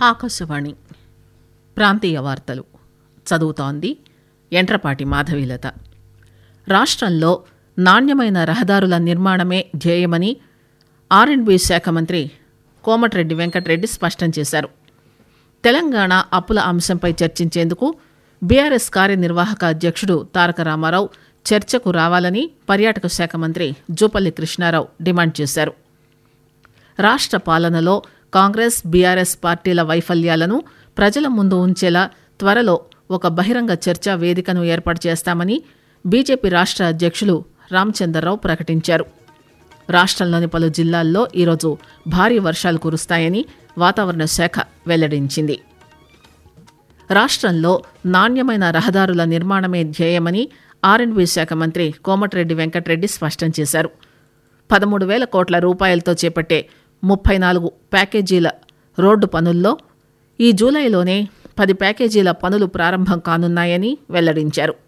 ఆకాశవాణి ప్రాంతీయ వార్తలు చదువుతోంది ఎంట్రపాటి మాధవీలత రాష్ట్రంలో నాణ్యమైన రహదారుల నిర్మాణమే ధ్యేయమని ఆర్ఎండ్బీ శాఖ మంత్రి కోమటిరెడ్డి వెంకటరెడ్డి స్పష్టం చేశారు తెలంగాణ అప్పుల అంశంపై చర్చించేందుకు బీఆర్ఎస్ కార్యనిర్వాహక అధ్యక్షుడు తారక రామారావు చర్చకు రావాలని పర్యాటక శాఖ మంత్రి జూపల్లి కృష్ణారావు డిమాండ్ చేశారు రాష్ట్ర పాలనలో కాంగ్రెస్ బీఆర్ఎస్ పార్టీల వైఫల్యాలను ప్రజల ముందు ఉంచేలా త్వరలో ఒక బహిరంగ చర్చా వేదికను ఏర్పాటు చేస్తామని బీజేపీ రాష్ట్ర అధ్యక్షులు రామచందర్రావు ప్రకటించారు రాష్ట్రంలోని పలు జిల్లాల్లో ఈరోజు భారీ వర్షాలు కురుస్తాయని వాతావరణ శాఖ వెల్లడించింది రాష్ట్రంలో నాణ్యమైన రహదారుల నిర్మాణమే ధ్యేయమని ఆర్ఎండ్బీ శాఖ మంత్రి కోమటిరెడ్డి వెంకటరెడ్డి స్పష్టం చేశారు పదమూడు వేల కోట్ల రూపాయలతో చేపట్టే ముప్పై నాలుగు ప్యాకేజీల రోడ్డు పనుల్లో ఈ జూలైలోనే పది ప్యాకేజీల పనులు ప్రారంభం కానున్నాయని వెల్లడించారు